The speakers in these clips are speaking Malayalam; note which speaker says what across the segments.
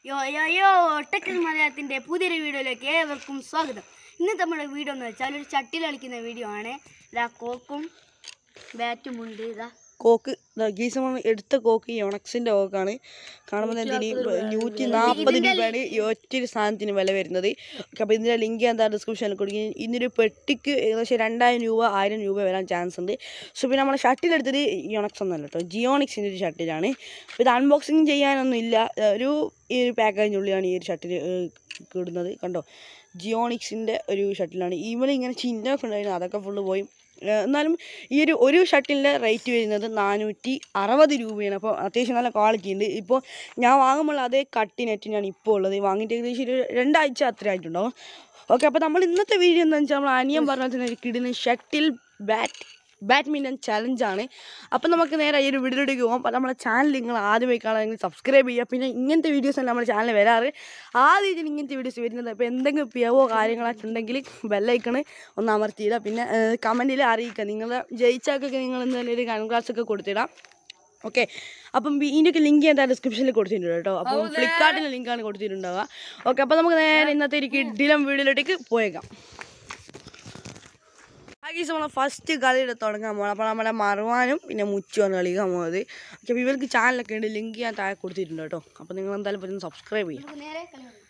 Speaker 1: യോ യോ യോ ടെക്കൽ മലയാളത്തിൻ്റെ പുതിയൊരു വീഡിയോയിലേക്ക് ഏവർക്കും സ്വാഗതം ഇന്ന് നമ്മുടെ വീഡിയോ എന്ന് വെച്ചാൽ ഒരു ചട്ടിയിൽ കളിക്കുന്ന വീഡിയോ ആണ് ഇതാ കോക്കും ബാറ്റും ഉണ്ട് ഇതാ
Speaker 2: കോക്ക് ഗീസ് നമ്മൾ എടുത്ത കോക്ക് ഈ ഒണക്സിന്റെ കോക്കാണ് കാണുമ്പോൾ തന്നെ ഇതിന് നൂറ്റി നാൽപ്പത് രൂപയാണ് ഈ ഒറ്റൊരു സാധനത്തിന് വില വരുന്നത് അപ്പോൾ ഇതിൻ്റെ ലിങ്ക് എന്താ ഡിസ്ക്രിപ്ഷനിൽ കൊടുക്കും ഇന്നൊരു പെട്ടിക്ക് ഏകദേശം രണ്ടായിരം രൂപ ആയിരം രൂപ വരാൻ ചാൻസ് ഉണ്ട് സോ പിന്നെ നമ്മൾ ഷട്ടിൽ എടുത്തത് യോണക്സ് ഒന്നല്ല കേട്ടോ ജിയോണിക്സിൻ്റെ ഒരു ഷട്ടിലാണ് അപ്പോൾ ഇത് അൺബോക്സിങ് ചെയ്യാനൊന്നും ഇല്ല ഒരു ഈ ഒരു പാക്കേജിനുള്ളിലാണ് ഈ ഒരു ഷട്ടിൽ കിടുന്നത് കണ്ടോ ജിയോണിക്സിൻ്റെ ഒരു ഷട്ടിലാണ് ഇവന് ഇങ്ങനെ ചിഹ്നമൊക്കെ ഉണ്ടായിരുന്നു അതൊക്കെ ഫുള്ള് പോയി ഏഹ് എന്നാലും ഈ ഒരു ഒരു ഷട്ടിലിൻ്റെ റേറ്റ് വരുന്നത് നാനൂറ്റി അറുപത് രൂപയാണ് അപ്പോൾ അത്യാവശ്യം നല്ല ക്വാളിറ്റി ഉണ്ട് ഇപ്പോൾ ഞാൻ വാങ്ങുമ്പോൾ അതേ കട്ടി നെറ്റിനാണ് ഇപ്പോൾ ഉള്ളത് വാങ്ങിയിട്ട് ഏകദേശം ഒരു രണ്ടാഴ്ച അത്ര ആയിട്ടുണ്ടാവും ഓക്കെ അപ്പോൾ നമ്മൾ ഇന്നത്തെ വീഡിയോ എന്താണെന്ന് വെച്ചാൽ നമ്മൾ അനിയൻ പറഞ്ഞ പോലെ തന്നെ ഒരു കിടിന് ഷട്ടിൽ ബാറ്റ് ബാഡ്മിൻ്റൺ ചലഞ്ചാണ് അപ്പോൾ നമുക്ക് നേരെ ഈ ഒരു വീഡിയോയിലേക്ക് പോകാം അപ്പോൾ നമ്മുടെ ചാനൽ നിങ്ങൾ ആദ്യമായി കാണാമെങ്കിൽ സബ്സ്ക്രൈബ് ചെയ്യുക പിന്നെ ഇങ്ങനത്തെ വീഡിയോസ് അല്ല നമ്മുടെ ചാനൽ വരാറ് ആദ്യം ഇതിന് ഇങ്ങനത്തെ വീഡിയോസ് വരുന്നത് അപ്പോൾ എന്തെങ്കിലും പിയവോ കാര്യങ്ങളൊക്കെ ഉണ്ടെങ്കിൽ ബെല്ലൈക്കണ് ഒന്ന് അമർത്തിയിടുക പിന്നെ കമൻറ്റിൽ അറിയിക്കുക നിങ്ങൾ ജയിച്ചാക്കൊക്കെ നിങ്ങൾ എന്തായാലും ഒരു കൺഗ്രാസ് ഒക്കെ കൊടുത്തിടാം ഓക്കെ അപ്പം ഇതിൻ്റെയൊക്കെ ലിങ്ക് എന്താ ഡിസ്ക്രിപ്ഷനിൽ കൊടുത്തിട്ടുണ്ട് കേട്ടോ അപ്പം ഫ്ലിപ്കാർട്ടിൻ്റെ ലിങ്കാണ് കൊടുത്തിട്ടുണ്ടാവുക ഓക്കെ അപ്പോൾ നമുക്ക് നേരെ ഇന്നത്തെ ഒരു കിഡിലം വീഡിയോയിലേക്ക് പോയേക്കാം ആകീസ് നമ്മളെ ഫസ്റ്റ് കളിയുടെ തുടങ്ങാൻ പോകണം അപ്പോൾ നമ്മളെ മറുവാനും പിന്നെ മുച്ചുമാണ് കളിക്കാൻ പോകുന്നത് അപ്പോൾ ഇവർക്ക് ചാനലൊക്കെ ഉണ്ട് ലിങ്ക് ഞാൻ താഴെ കൊടുത്തിട്ടുണ്ട് കേട്ടോ അപ്പോൾ നിങ്ങൾ എന്തായാലും പറ്റുന്ന സബ്സ്ക്രൈബ് ചെയ്യാം
Speaker 1: നമുക്ക് നേരെ കളി തുടങ്ങാം.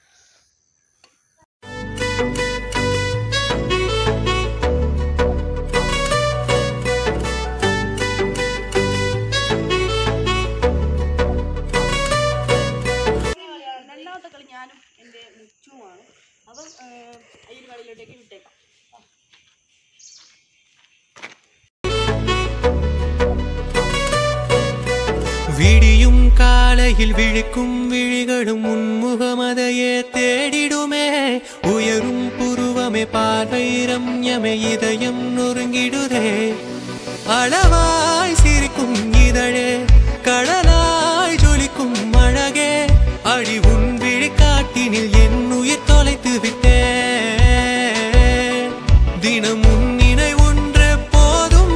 Speaker 2: രണ്ടാമത്തെ കളി ഞാനും എൻ്റെ മുച്ചുമാണ് അപ്പം ഈ ഒരു കളിയിലോട്ടേക്ക് വിട്ടേക്കാം
Speaker 3: விடியும் காலையில் விழிக்கும் விழிகளும் உன்முகமதையே தேடிடுமே உயரும் புருவமே பார்வை ரம்யமே இதயம் நொறுங்கிடுதே அளவாய் சிரிக்கும் இதழே கடலாய் ஜொலிக்கும் அழகே அடி உன் விழிக்காட்டினில் என் உயிர் தொலைத்து விட்டேன் தினம் உன் நினை ஒன்று போதும்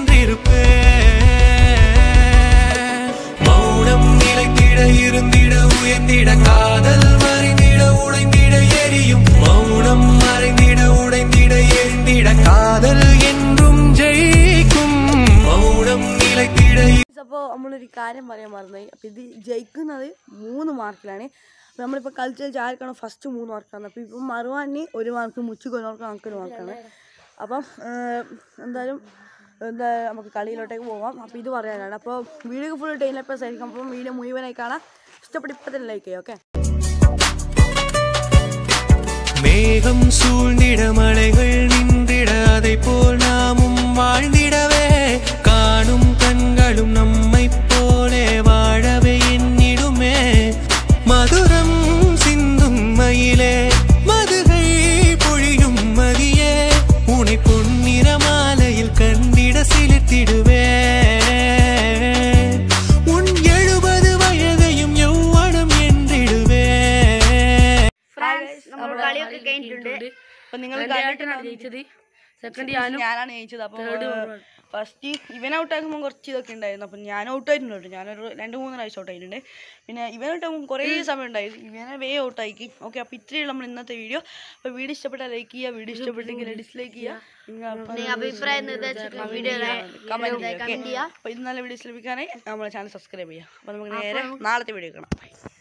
Speaker 3: என்றிருப்பேன் மௌனம் நிலைத்திட இருந்திட உயர்ந்திட காதல் மறைந்திட உடைந்திட எரியும் மௌனம் மறைந்திட உடைந்திட எரிந்திட കാതൽ என்றும் ജയിക്കും മൗനം നിലത്തിട
Speaker 2: അപ്പോൾ നമ്മളൊരു കാര്യം പറയാൻ മറന്നുപോയി അപ്പോൾ ഇത് ജയിക്കുന്നത് മൂന്ന് മാർക്കിലാണ് അപ്പോൾ നമ്മളിപ്പോൾ കളിച്ചാൽ ആർക്കാണ് ഫസ്റ്റ് മൂന്ന് മാർക്കാണ് അപ്പോൾ ഇപ്പം മറുവാനി ഒരു മാർക്ക് മുച്ചു കൊല്ലവർക്ക് നമുക്കൊരു മാർക്കാണ് അപ്പം ഏഹ്, എന്തായാലും എന്താ നമുക്ക് കളിയിലോട്ടേക്ക് പോകാം അപ്പോൾ ഇത് പറയാനാണ് അപ്പോൾ വീഡിയോ ഫുൾ ടൈം എപ്പോൾ ആയിരിക്കും അപ്പം വീഡിയോ മുഴുവനായി കാണാം ഇഷ്ടപ്പെട്ട് ഇപ്പം തന്നെ ലൈക്ക് ചെയ്യാം ഓക്കെ
Speaker 3: மேகம் சூழ்ந்திட மலைகள் நின்றிட அதை போல் நாமும் வாழ்ந்திடவே காணும் கண்களும் நம்மை போலே வாழவே எண்ணிடுமே மதுரம் சிந்தும் மயிலே மதுகை பொழியும் மதியே உனை பொன்னிற மாலையில் கண்டிட சிலிர்த்திடுவே உன் எழுபது வயதையும் யௌவனம் என்றிடுவே
Speaker 1: ഫ്രാൻസ് നമ്മൾ കളിയൊക്കെ കഴിഞ്ഞിട്ടുണ്ട്
Speaker 2: അപ്പം നിങ്ങൾ
Speaker 4: ജയിച്ചത് സെക്കൻഡ് ഞാനും
Speaker 2: ഞാനാണ് ജയിച്ചത് അപ്പം ഫസ്റ്റ് ഇവൻ ഔട്ട് ആക്കുമ്പോൾ കുറച്ച് ഇതൊക്കെ ഉണ്ടായിരുന്നു അപ്പം ഞാൻ ഔട്ട് ആയിട്ടുണ്ട് കേട്ടോ ഞാനൊരു രണ്ട് മൂന്ന് പ്രാവശ്യം ഔട്ട് ആയിട്ടുണ്ട് പിന്നെ ഇവൻ ഔട്ട് ആകുമ്പോൾ കുറേ സമയം ഉണ്ടായിരുന്നു ഇവനെ വേ ഔട്ട് ആക്കി ഓക്കെ അപ്പോൾ ഇത്രയും നമ്മൾ ഇന്നത്തെ വീഡിയോ അപ്പോൾ വീഡിയോ ഇഷ്ടപ്പെട്ടാൽ ലൈക്ക് ചെയ്യുക വീഡിയോ ഇഷ്ടപ്പെട്ടെങ്കിൽ ഡിസ്ലൈക്ക് ചെയ്യുക
Speaker 1: നിങ്ങൾ അഭിപ്രായം നിർദ്ദേശിക്കുന്ന വീഡിയോ
Speaker 2: കമൻറ്റ്
Speaker 1: കമന്റ് ചെയ്യുക
Speaker 2: അപ്പോൾ ഇത് നല്ല വീഡിയോസ് ലഭിക്കാനായി നമ്മളെ ചാനൽ സബ്സ്ക്രൈബ് ചെയ്യുക അപ്പോൾ നമുക്ക് നേരെ നാളത്തെ വീഡിയോ കാണാം